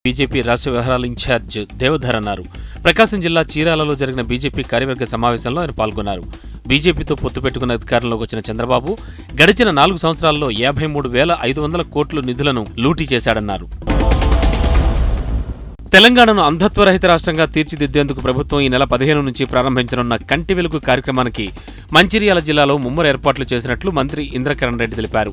BJP రాష్ట్ర వ్యవహారాల incharge Deodhar అన్నారు ప్రకాశం జిల్లా చీరాలలో జరిగిన బీజేపీ కార్యవర్గ సమావేశంలో ఆయన పాల్గొన్నారు బీజేపీతో పొత్తు పెట్టుకున్న అధికారంలోకి వచ్చిన చంద్రబాబు గడిచిన నాలుగు సంవత్సరాల్లో యాభై మూడు వేల ఐదు వందల కోట్ల నిధులను లూటీ చేశాడన్నారు తెలంగాణను అంధత్వరహిత రాష్ట్రంగా తీర్చిదిద్దేందుకు ప్రభుత్వం ఈ నెల పదిహేను నుంచి ప్రారంభించనున్న కంటి వెలుగు కార్యక్రమానికి మంచిర్యాల జిల్లాలో ముమ్మర ఏర్పాట్లు చేసినట్లు మంత్రి ఇంద్రకరణ్ రెడ్డి తెలిపారు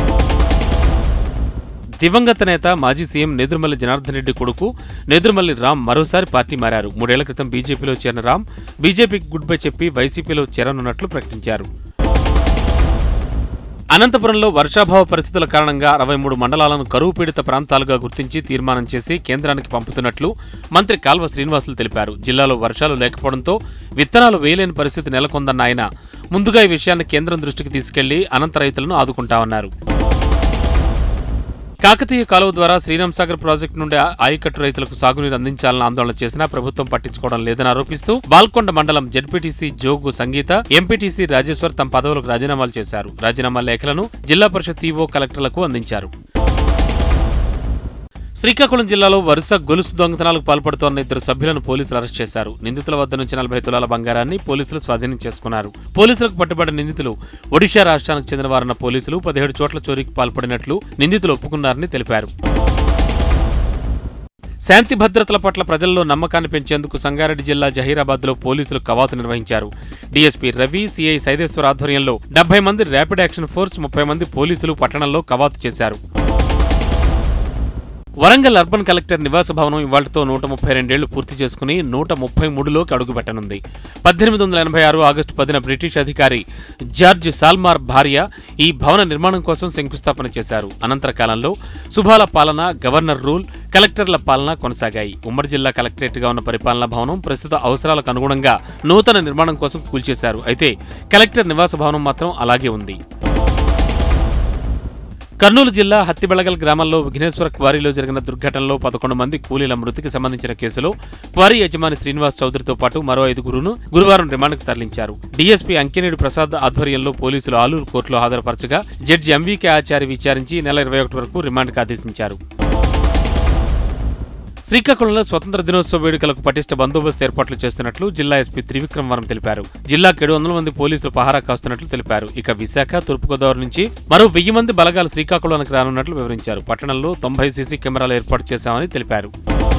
దివంగత నేత మాజీ సీఎం నేదురుమల్లి జనార్దన్ రెడ్డి కొడుకు నేదురుమల్లి రామ్ మరోసారి పార్టీ మారారు మూడేళ్ల క్రితం బీజేపీలో చేరిన రామ్ బీజేపీకి గుడ్ బై చెప్పి వైసీపీలో చేరనున్నట్లు ప్రకటించారు అనంతపురంలో వర్షాభావ పరిస్థితుల కారణంగా అరవై మూడు మండలాలను కరువు పీడిత ప్రాంతాలుగా గుర్తించి తీర్మానం చేసి కేంద్రానికి పంపుతున్నట్లు మంత్రి కాల్వ శ్రీనివాసులు తెలిపారు జిల్లాలో వర్షాలు లేకపోవడంతో విత్తనాలు వేయలేని పరిస్థితి నెలకొందన్న ఆయన ముందుగా ఈ విషయాన్ని కేంద్రం దృష్టికి తీసుకెళ్లి అనంత రైతులను ఆదుకుంటామన్నారు కాకతీయ కాలువ ద్వారా శ్రీరామ్ సాగర్ ప్రాజెక్టు నుండి ఆయకట్టు రైతులకు సాగునీరు అందించాలని ఆందోళన చేసినా ప్రభుత్వం పట్టించుకోవడం లేదని ఆరోపిస్తూ బాల్కొండ మండలం జడ్పీటీసీ జోగు సంగీత ఎంపీటీసీ రాజేశ్వర్ తమ పదవులకు రాజీనామాలు చేశారు రాజీనామా లేఖలను జిల్లా పరిషత్ ఈవో కలెక్టర్లకు అందించారు శ్రీకాకుళం జిల్లాలో వరుస గొలుసు దొంగతనాలకు పాల్పడుతోన్న ఇద్దరు సభ్యులను పోలీసులు అరెస్ట్ చేశారు నిందితుల వద్ద నుంచి నలభై తులాల బంగారాన్ని పోలీసులు స్వాధీనం చేసుకున్నారు పోలీసులకు పట్టుబడిన నిందితులు ఒడిషా రాష్ట్రానికి చెందిన వారన్న పోలీసులు పదిహేడు చోట్ల చోరీకి పాల్పడినట్లు నిందితులు ఒప్పుకున్నారని తెలిపారు శాంతి భద్రతల పట్ల ప్రజల్లో నమ్మకాన్ని పెంచేందుకు సంగారెడ్డి జిల్లా జహీరాబాద్లో పోలీసులు కవాతు నిర్వహించారు డీఎస్పీ రవి సిఐ సైదేశ్వర్ ఆధ్వర్యంలో డెబ్బై మంది ర్యాపిడ్ యాక్షన్ ఫోర్స్ ముప్పై మంది పోలీసులు పట్టణంలో కవాతు చేశారు వరంగల్ అర్బన్ కలెక్టర్ నివాస భవనం ఇవాళతో నూట ముప్పై రెండేళ్లు పూర్తి చేసుకుని నూట ముప్పై మూడులోకి అడుగుపెట్టనుంది పద్దెనిమిది వందల ఎనభై ఆరు ఆగస్టు పదిన బ్రిటిష్ అధికారి జార్జ్ సాల్మార్ భార్య ఈ భవన నిర్మాణం కోసం శంకుస్థాపన చేశారు అనంతర కాలంలో సుభాల పాలన గవర్నర్ రూల్ కలెక్టర్ల పాలన కొనసాగాయి ఉమ్మడి జిల్లా కలెక్టరేట్గా ఉన్న పరిపాలనా భవనం ప్రస్తుత అవసరాలకు అనుగుణంగా నూతన నిర్మాణం కోసం కూల్చేశారు అయితే కలెక్టర్ నివాస భవనం మాత్రం అలాగే ఉంది కర్నూలు జిల్లా హత్తిబెళగల్ గ్రామంలో విఘ్నేశ్వర క్వారీలో జరిగిన దుర్ఘటనలో పదకొండు మంది కూలీల మృతికి సంబంధించిన కేసులో క్వారీ యజమాని శ్రీనివాస్ చౌదరితో పాటు మరో ఐదుగురును గురువారం రిమాండ్కు తరలించారు డీఎస్పీ అంకినేడు ప్రసాద్ ఆధ్వర్యంలో పోలీసులు ఆలూరు కోర్టులో హాజరుపరచగా జడ్జి ఎంవీకే ఆచారి విచారించి నెల ఇరవై ఒకటి వరకు రిమాండ్కు ఆదేశించారు శ్రీకాకుళంలో స్వతంత్ర దినోత్సవ వేడుకలకు పటిష్ట బందోబస్తు ఏర్పాట్లు చేస్తున్నట్లు జిల్లా ఎస్పీ త్రివిక్రమ్ వరం తెలిపారు జిల్లాకు ఏడు వందల మంది పోలీసులు పహారా కాస్తున్నట్లు తెలిపారు ఇక విశాఖ తూర్పుగోదావరి నుంచి మరో వెయ్యి మంది బలగాలు శ్రీకాకుళానికి రానున్నట్లు వివరించారు పట్టణంలో తొంభై సీసీ కెమెరాలు ఏర్పాటు చేశామని తెలిపారు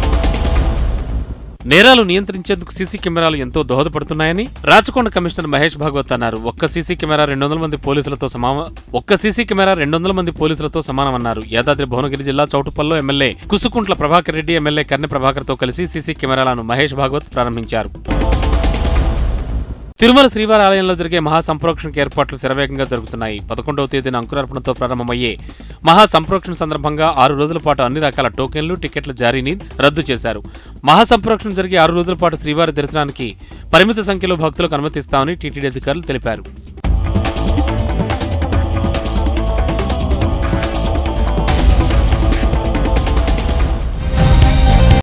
నేరాలు నియంత్రించేందుకు సీసీ కెమెరాలు ఎంతో దోహదపడుతున్నాయని రాచకొండ కమిషనర్ మహేష్ భాగవత్ అన్నారు ఒక్క సీసీ కెమెరా రెండు వందల మంది పోలీసులతో సమాన ఒక్క సీసీ కెమెరా రెండు వందల మంది పోలీసులతో సమానమన్నారు యాదాద్రి భువనగిరి జిల్లా చౌటుప్పల్లో ఎమ్మెల్యే కుసుకుంట్ల ప్రభాకర్ రెడ్డి ఎమ్మెల్యే కన్నె ప్రభాకర్తో కలిసి సీసీ కెమెరాలను మహేష్ భాగవత్ ప్రారంభించారు తిరుమల శ్రీవారి ఆలయంలో జరిగే మహాసంప్రోక్షణకు ఏర్పాట్లు శరవేగంగా జరుగుతున్నాయి పదకొండవ తేదీన అంకురార్పణతో ప్రారంభమయ్యే మహాసంప్రోక్షణ సందర్భంగా ఆరు రోజుల పాటు అన్ని రకాల టోకెన్లు టికెట్ల జారీని రద్దు చేశారు మహాసంప్రోక్షణ జరిగే ఆరు రోజుల పాటు శ్రీవారి దర్శనానికి పరిమిత సంఖ్యలో భక్తులకు అనుమతిస్తామని టీటీడీ అధికారులు తెలిపారు